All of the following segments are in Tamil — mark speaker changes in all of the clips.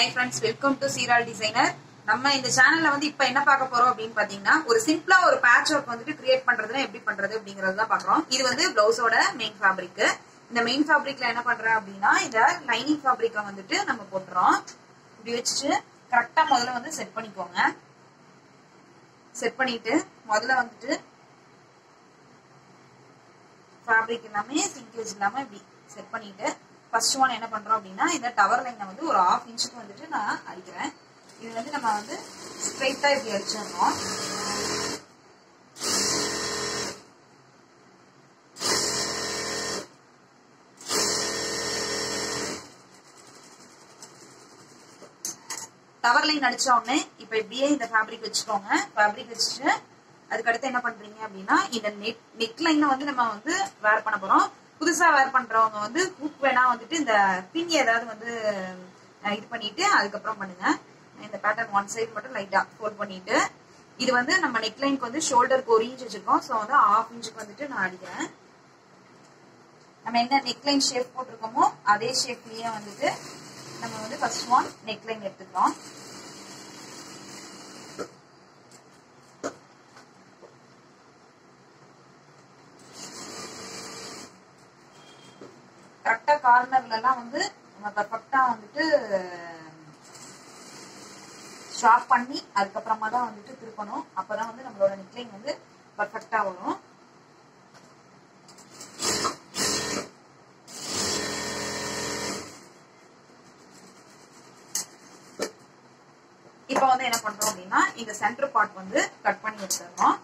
Speaker 1: ஹாய் ஃப்ரெண்ட்ஸ் வெல்கம் டு சீரால் டிசைனர் நம்ம இந்த சேனல்ல வந்து இப்ப என்ன பார்க்க போறோம் அப்படின்னு பாத்தீங்கன்னா ஒரு சிம்பிளா ஒரு பேட்ச் ஒர்க் வந்துட்டு கிரியேட் பண்றதுன்னா எப்படி பண்றது அப்படிங்கறது தான் பாக்குறோம் இது வந்து பிளவுஸோட மெயின் ஃபேப்ரிக் இந்த மெயின் ஃபேப்ரிக்ல என்ன பண்றேன் அப்படின்னா இந்த லைனிங் ஃபேப்ரிக்க வந்துட்டு நம்ம போட்டுறோம் இப்படி வச்சுட்டு கரெக்டா முதல்ல வந்து செட் பண்ணிக்கோங்க செட் பண்ணிட்டு முதல்ல வந்துட்டு ஃபேப்ரிக் எல்லாமே சிங்கேஜ் இல்லாம இப்படி செட் பண்ணிட்டு ஃபர்ஸ்ட் ஒன் என்ன பண்றோம் அப்படின்னா இந்த டவர் லைனை வந்து ஒரு ஆஃப் இன்ச்சுக்கு வந்துட்டு நான் அடிக்கிறேன் இது வந்து நம்ம வந்து ஸ்ட்ரைட்டா இப்படி அடிச்சிடணும் டவர் லைன் அடிச்ச உடனே இப்ப இப்படியே இந்த ஃபேப்ரிக் வச்சுக்கோங்க ஃபேப்ரிக் வச்சுட்டு அதுக்கடுத்து என்ன பண்றீங்க அப்படின்னா இந்த நெக் நெக் லைனை வந்து நம்ம வந்து வேர் பண்ண போறோம் புதுசா வேர் பண்றவங்க வந்து ஹூக் வேணா வந்துட்டு இந்த பின் ஏதாவது வந்து அஹ், இது பண்ணிட்டு அதுக்கப்புறம் பண்ணுங்க இந்த பேட்டர்ன் ஒன் சைடு மட்டும் லைட்டா ஃபோல்ட் பண்ணிட்டு இது வந்து நம்ம நெக் லைனுக்கு வந்து ஷோல்டருக்கு ஒரு இன்ச் வச்சிருக்கோம் ஸோ வந்து ஆஃப் இன்ச்சுக்கு வந்துட்டு நான் அடிக்கிறேன் நம்ம என்ன நெக் லைன் ஷேப் போட்டிருக்கோமோ அதே ஷேப்லயே வந்துட்டு நம்ம வந்து ஃபர்ஸ்ட் ஒன் நெக் லைன் எடுத்துக்கிறோம் கரெக்டா கார்னர்ல எல்லாம் வந்து நம்ம பர்ஃபெக்டா வந்துட்டு ஷார்ப் பண்ணி அதுக்கப்புறமா தான் வந்துட்டு திருப்பணும் அப்பதான் வந்து நம்மளோட நெக்லைன் வந்து பர்ஃபெக்டா வரும் இப்போ வந்து என்ன பண்றோம் அப்படின்னா இந்த சென்டர் பார்ட் வந்து கட் பண்ணி எடுத்துடணும்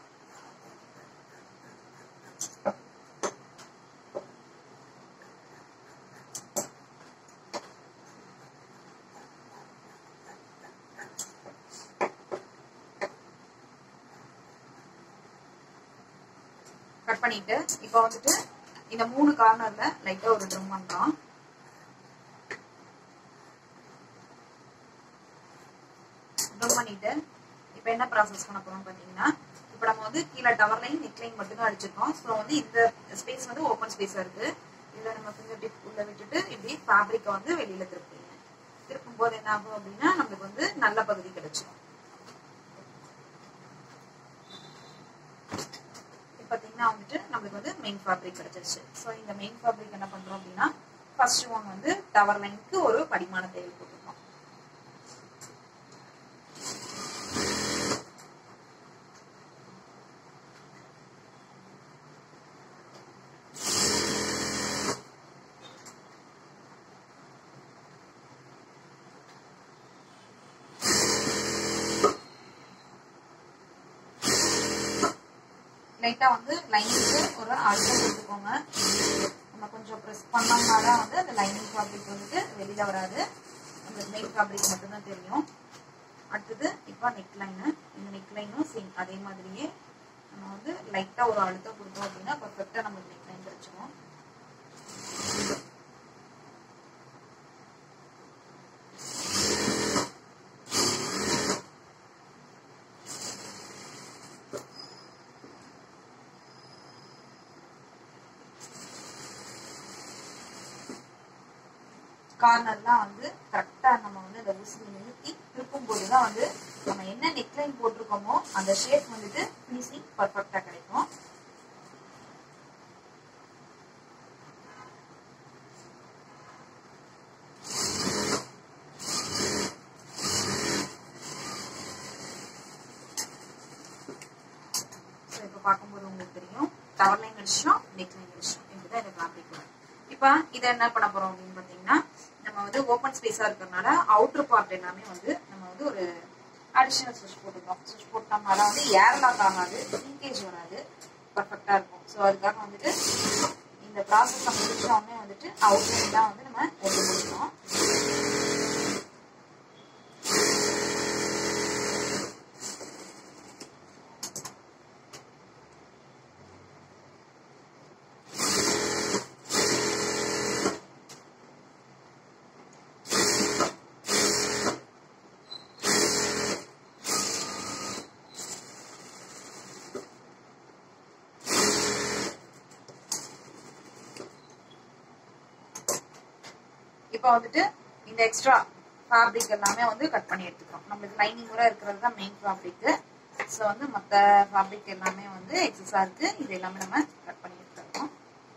Speaker 1: கட் பண்ணிட்டு இப்போ வந்துட்டு இந்த மூணு கார்னர்ல லைட்டா ஒரு ட்ரம் பண்றோம் ட்ரம் பண்ணிட்டு இப்போ என்ன ப்ராசஸ் பண்ண போறோம் பாத்தீங்கன்னா இப்போ நம்ம வந்து கீழே டவர் லைன் நெக் லைன் மட்டும் தான் அடிச்சிருக்கோம் ஸோ வந்து இந்த ஸ்பேஸ் வந்து ஓப்பன் ஸ்பேஸா இருக்கு இதுல நம்ம ஃபிங்கர் டிப் உள்ள விட்டுட்டு இப்படி ஃபேப்ரிக்கை வந்து வெளியில திருப்பீங்க திருப்பும் போது என்ன ஆகும் அப்படின்னா நம்மளுக்கு வந்து நல்ல பகுதி கிடைச்சிடும் இப்போ பாத்தீங்கன்னா வந்துட்டு நம்மளுக்கு வந்து மெயின் ஃபேப்ரிக் கிடைச்சிருச்சு ஸோ இந்த மெயின் ஃபேப்ரிக் என்ன பண்றோம் அப்படின்னா ஃபர்ஸ்ட் ஒன் வந்து டவர் லைனுக்கு ஒரு படிமான தையல் போட்டுருக்கோம் லைட்டா வந்து லைனுக்கு ஒரு அழுத்தம் கொடுத்துக்கோங்க நம்ம கொஞ்சம் ப்ரெஸ் பண்ணோம்னா தான் வந்து அந்த லைனிங் ஃபேப்ரிக் வந்துட்டு வெளியில வராது அந்த மெயின் ஃபேப்ரிக் மட்டும்தான் தெரியும் அடுத்தது இப்போ நெக் லைனு இந்த நெக் லைனும் சேம் அதே மாதிரியே நம்ம வந்து லைட்டா ஒரு அழுத்தம் கொடுத்தோம் அப்படின்னா பர்ஃபெக்டா நமக்கு நெக் லைன் கிடைச்சிடும் கார்னர்லாம் வந்து கரெக்டா நம்ம வந்து அந்த ஊசி நிறுத்தி திருப்பும் போதுதான் வந்து நம்ம என்ன நெக்லைன் போட்டிருக்கோமோ அந்த ஷேப் வந்துட்டு ஃபினிஷிங் பர்ஃபெக்டா கிடைக்கும் ஸோ இப்போ பார்க்கும்போது உங்களுக்கு தெரியும் டவர் லைன் அடிச்சோம் நெக் லைன் அடிச்சோம் இப்படிதான் இந்த ஃபேப்ரிக் வரும் இப்போ இதை என்ன பண்ண போறோம் அப்படின்னு பார்த்தீங்கன்னா நம்ம வந்து ஓப்பன் ஸ்பேஸா இருக்கிறதுனால அவுட்டர் பார்ட் எல்லாமே வந்து நம்ம வந்து ஒரு அடிஷனல் ஸ்விட்ச் போட்டுக்கிறோம் ஸ்விட்ச் போட்டோம்னா வந்து ஏர் லாக் ஆகாது லீக்கேஜ் வராது பர்ஃபெக்டா இருக்கும் ஸோ அதுக்காக வந்துட்டு இந்த ப்ராசஸ் நம்ம முடிச்ச உடனே வந்துட்டு அவுட்லைன் தான் வந்து நம்ம எடுத்து முடிக்கிறோம் இப்போ வந்துட்டு இந்த எக்ஸ்ட்ரா ஃபேப்ரிக் எல்லாமே வந்து கட் பண்ணி எடுத்துக்கிறோம் நம்மளுக்கு லைனிங் கூட இருக்கிறது தான் மெயின் ஃபேப்ரிக்கு ஸோ வந்து மற்ற ஃபேப்ரிக் எல்லாமே வந்து எக்ஸஸாக இருக்குது இது எல்லாமே நம்ம கட் பண்ணி எடுத்துக்கிறோம்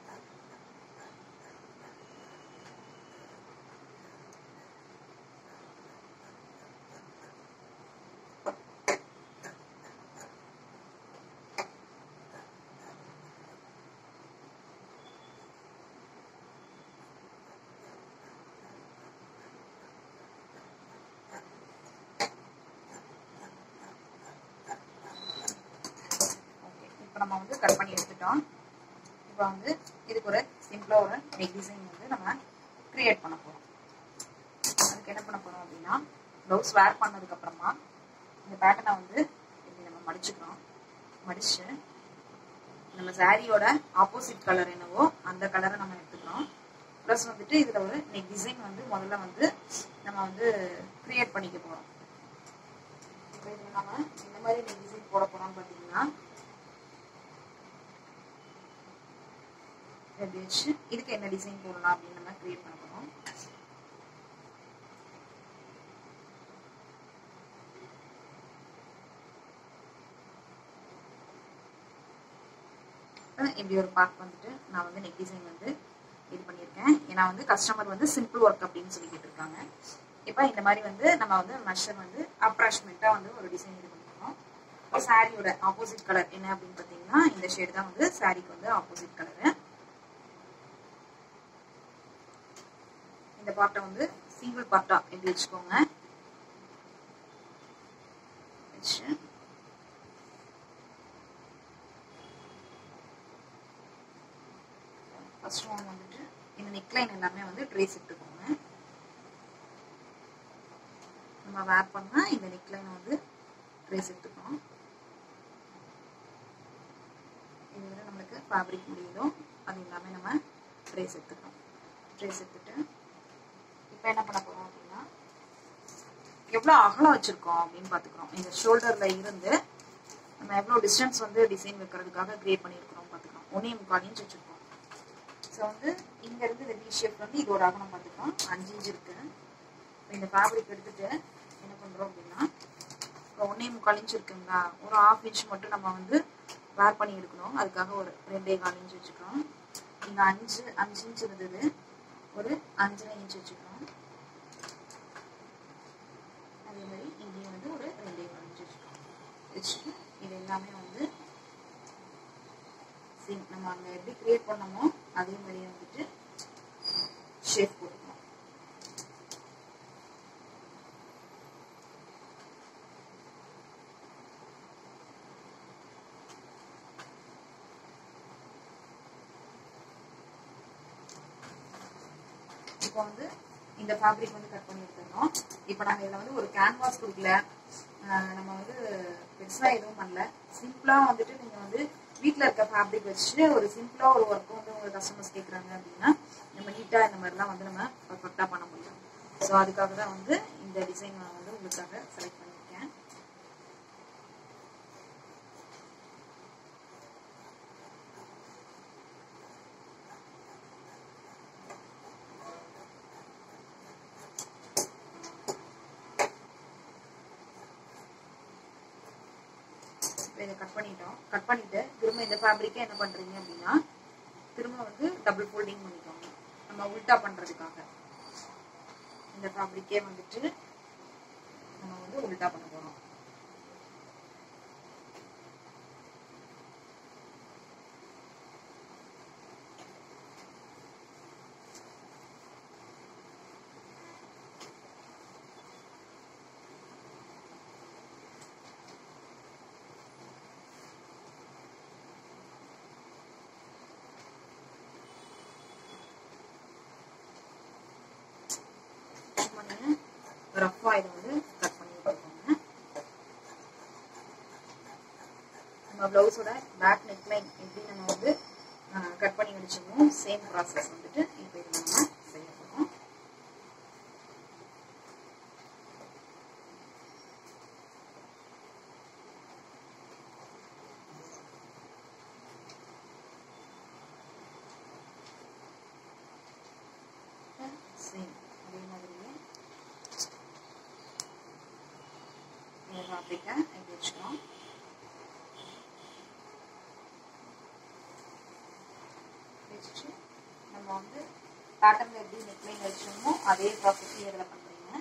Speaker 1: ஓகே இப்போ நம்ம வந்து கட் பண்ணி எடுத்துட்டோம் இப்போ வந்து இதுக்கு ஒரு சிம்பிளாக ஒரு நெக் டிசைன் வந்து நம்ம கிரியேட் பண்ண போகிறோம் அதுக்கு என்ன பண்ண போகிறோம் அப்படின்னா ப்ளவுஸ் வேர் பண்ணதுக்கப்புறமா இந்த பேட்டர்னை வந்து இப்படி நம்ம மடிச்சுக்கிறோம் மடிச்சு நம்ம சாரியோட ஆப்போசிட் கலர் என்னவோ அந்த கலரை நம்ம எடுத்துக்கிறோம் ப்ளஸ் வந்துட்டு இதில் ஒரு நெக் டிசைன் வந்து முதல்ல வந்து நம்ம வந்து கிரியேட் பண்ணிக்க போகிறோம் இப்போ இதில் நம்ம இந்த மாதிரி நெக் டிசைன் போட போகிறோம்னு பார்த்தீங்கன்னா எப்படி வச்சு இதுக்கு என்ன டிசைன் போடலாம் அப்படின்னு நம்ம கிரியேட் பண்ண போகிறோம் இப்படி ஒரு பார்ட் வந்துட்டு நான் வந்து நெக் டிசைன் வந்து இது பண்ணியிருக்கேன் ஏன்னா வந்து கஸ்டமர் வந்து சிம்பிள் ஒர்க் அப்படின்னு சொல்லி கேட்டிருக்காங்க இப்போ இந்த மாதிரி வந்து நம்ம வந்து மெஷர் வந்து அப்ராக்சிமேட்டாக வந்து ஒரு டிசைன் இது பண்ணிருக்கோம் சாரியோட ஆப்போசிட் கலர் என்ன அப்படின்னு பார்த்தீங்கன்னா இந்த ஷேடு தான் வந்து சாரிக்கு வந்து ஆப்போசிட் கலரு இந்த பார்ட்டை வந்து சிங்கிள் பார்ட்டா எப்படி வச்சுக்கோங்க வச்சு ஃபர்ஸ்ட் ஒன் வந்துட்டு இந்த நெக்லைன் எல்லாமே வந்து ட்ரேஸ் எடுத்துக்கோங்க நம்ம வேர் பண்ணா இந்த நெக்லைன் வந்து ட்ரேஸ் எடுத்துக்கணும் இது வந்து நம்மளுக்கு ஃபேப்ரிக் முடியுதோ அது எல்லாமே நம்ம ட்ரேஸ் எடுத்துக்கணும் ட்ரேஸ் எடுத்துட்டு இப்போ என்ன பண்ண போறோம் அப்படின்னா எவ்வளோ அகலம் வச்சிருக்கோம் அப்படின்னு பார்த்துக்கிறோம் இந்த ஷோல்டர்ல இருந்து நம்ம எவ்வளோ டிஸ்டன்ஸ் வந்து டிசைன் வைக்கிறதுக்காக கிரியேட் பண்ணியிருக்கிறோம் பார்த்துக்கிறோம் ஒன்னே முக்கால் இன்ச் வச்சிருக்கோம் ஸோ வந்து இங்க இருந்து இந்த வி ஷேப் வந்து இதோட அகலம் பார்த்துக்கிறோம் அஞ்சு இன்ச் இருக்கு இப்போ இந்த ஃபேப்ரிக் எடுத்துட்டு என்ன பண்றோம் அப்படின்னா இப்போ ஒன்னே முக்கால் இன்ச் இருக்குங்களா ஒரு ஹாஃப் இன்ச் மட்டும் நம்ம வந்து வேர் பண்ணி எடுக்கணும் அதுக்காக ஒரு ரெண்டே கால் இன்ச் வச்சுக்கிறோம் இங்க அஞ்சு அஞ்சு இன்ச் இருந்தது ஒரு அஞ்சரை இன்ச் வச்சுக்கிறோம் அதே மாதிரி இங்கேயும் வந்து ஒரு ரெண்டே கால் இன்ச் வச்சுக்கிறோம் வச்சுட்டு இது எல்லாமே வந்து சேம் நம்ம அங்க எப்படி கிரியேட் பண்ணமோ அதே மாதிரியே வந்துட்டு ஷேப் போட்டுக்கணும் இப்போ வந்து இந்த ஃபேப்ரிக் வந்து கட் பண்ணி எடுத்துருந்தோம் இப்போ நாங்கள் இதில் வந்து ஒரு கேன்வாஸ் கொடுக்கல ஆஹ் நம்ம வந்து பெருசாக எதுவும் பண்ணல சிம்பிளாக வந்துட்டு நீங்கள் வந்து வீட்டில் இருக்க ஃபேப்ரிக் வச்சு ஒரு சிம்பிளாக ஒரு ஒர்க் வந்து உங்கள் கஸ்டமர்ஸ் கேட்குறாங்க அப்படின்னா நம்ம நீட்டாக இந்த மாதிரிலாம் வந்து நம்ம பர்ஃபெக்டாக பண்ண முடியும் ஸோ அதுக்காக தான் வந்து இந்த டிசைன் நான் வந்து உங்களுக்காக செலக்ட் பண்ணியிருக்கேன் இப்போ இதை கட் பண்ணிட்டோம் கட் பண்ணிட்டு திரும்ப இந்த ஃபேப்ரிக்கை என்ன பண்றீங்க அப்படின்னா திரும்ப வந்து டபுள் ஃபோல்டிங் பண்ணிக்கோங்க நம்ம உல்டா பண்றதுக்காக இந்த ஃபேப்ரிக்கே வந்துட்டு நம்ம வந்து உல்டா பண்ண போறோம் பண்ணி ரஃபா இதை வந்து கட் பண்ணி விட்டுக்கோங்க நம்ம பிளவுஸோட பேக் நெக் லைன் எப்படி நம்ம வந்து கட் பண்ணி அடிச்சோமோ சேம் ப்ராசஸ் வந்துட்டு இப்போ இது நம்ம செய்ய போகிறோம் சேம் அதே மாதிரியே ஃபேப்ரிக்கை இப்படி வச்சுக்கிறோம் வச்சுட்டு நம்ம வந்து பேட்டர்ல எப்படி நெக்லைன் வச்சோமோ அதே ப்ராசஸ் இதில் பண்ணுறீங்க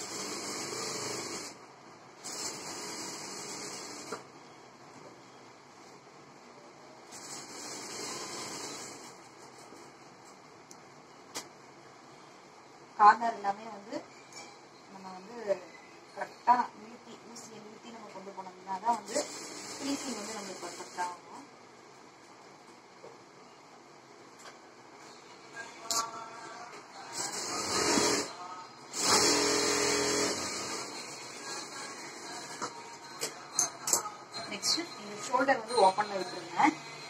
Speaker 1: கார்னர் எல்லாமே வந்து நம்ம வந்து கரெக்டாக நிறுத்தி ஊசியை நிறுத்தி நம்ம கொண்டு போனோம்னா தான் வந்து ஃபினிஷிங் வந்து நம்மளுக்கு பர்ஃபெக்டாக ஆகும் நெக்ஸ்ட் இந்த ஷோல்டர் வந்து ஓப்பன்ல விட்டுருங்க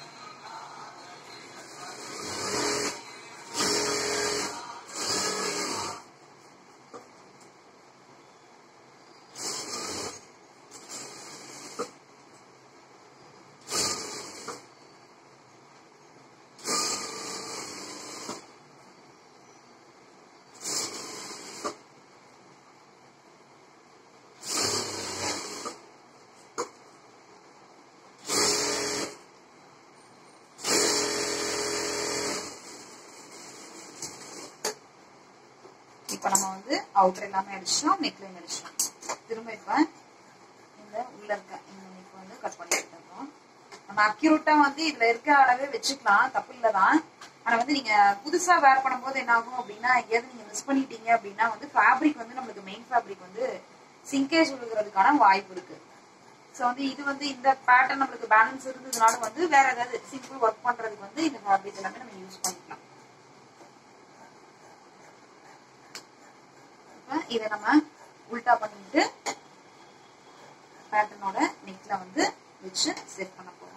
Speaker 1: இப்போ நம்ம வந்து அவுட்டர் எல்லாமே அடிச்சிட்டோம் நெக்லைன் அடிச்சிட்டோம் திரும்ப இப்போ இந்த உள்ள இருக்க இந்த நெக் வந்து கட் பண்ணி எடுத்துக்கிறோம் நம்ம அக்யூரேட்டா வந்து இதுல இருக்க அளவே வச்சுக்கலாம் தப்பு இல்லதான் ஆனா வந்து நீங்க புதுசா வேர் பண்ணும்போது என்ன ஆகும் அப்படின்னா எங்கேயாவது நீங்க மிஸ் பண்ணிட்டீங்க அப்படின்னா வந்து ஃபேப்ரிக் வந்து நம்மளுக்கு மெயின் ஃபேப்ரிக் வந்து சிங்கேஜ் விழுகிறதுக்கான வாய்ப்பு இருக்கு ஸோ வந்து இது வந்து இந்த பேட்டர்ன் நம்மளுக்கு பேலன்ஸ் இருந்ததுனால வந்து வேற ஏதாவது சிம்பிள் ஒர்க் பண்றதுக்கு வந்து இந்த ஃபேப்ரிக் எல்லாமே நம்ம யூஸ் பண்ணிக்கலாம் இப்ப இதை நம்ம உல்டா பண்ணிட்டு பேட்டர்னோட நெக்ல வந்து வச்சு செட் பண்ண போறோம்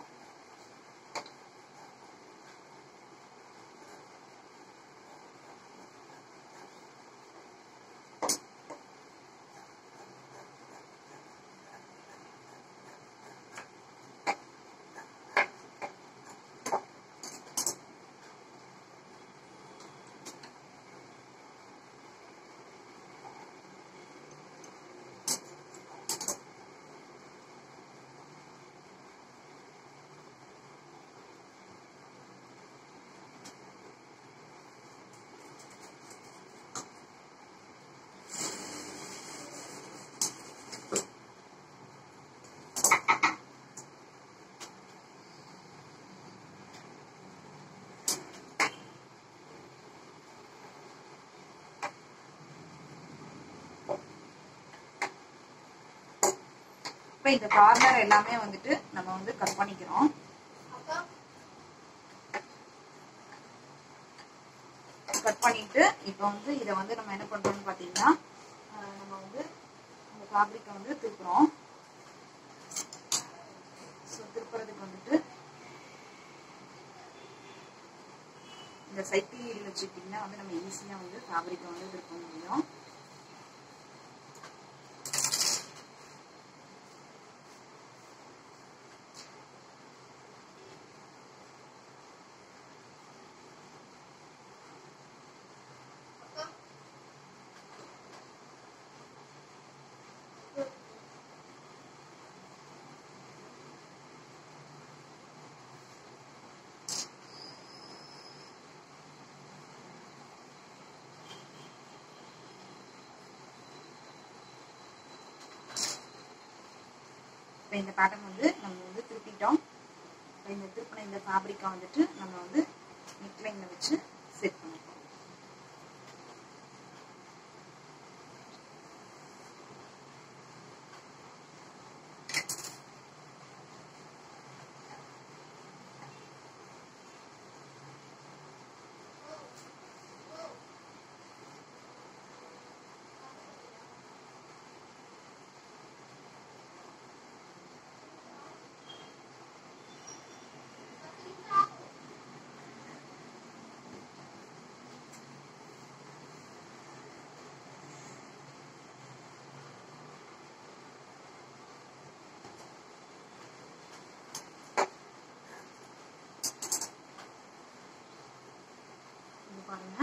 Speaker 1: இப்ப இந்த கார்னர் எல்லாமே வந்துட்டு நம்ம வந்து கட் பண்ணிக்கிறோம் கட் பண்ணிட்டு இப்போ வந்து இதை வந்து நம்ம என்ன பண்றோம்னு பாத்தீங்கன்னா அஹ் நம்ம வந்து இந்த ஃபேப்ரிக்கை வந்து திருப்புறோம் ஸோ திருப்புறதுக்கு வந்துட்டு இந்த சைக்கிள் நீடில் வச்சுக்கிட்டிங்கன்னா வந்து நம்ம ஈஸியாக வந்து ஃபேப்ரிக்கை வந்து திருப்ப முடியும் இப்போ இந்த பேட்டர்ன் வந்து நம்ம வந்து திருப்பிட்டோம் இப்போ இந்த திருப்பின இந்த ஃபேப்ரிக்கை வந்துட்டு நம்ம வந்து நெக்லைனில் வச்சு செட் பண்ணிப்போம் இது பாருங்க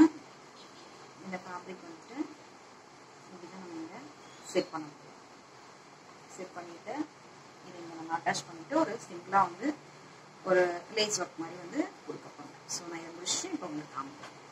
Speaker 1: இந்த ஃபேப்ரிக் வந்துட்டு இப்படிதான் நம்ம இதை செட் பண்ண போகிறோம் செட் பண்ணிட்டு இதை இங்கே நம்ம அட்டாச் பண்ணிட்டு ஒரு சிம்பிளாக வந்து ஒரு லேஸ் ஒர்க் மாதிரி வந்து கொடுக்க போகிறேன் ஸோ நான் இதை முடிச்சுட்டு இப்போ உங்களுக்கு காமிக்கிறேன்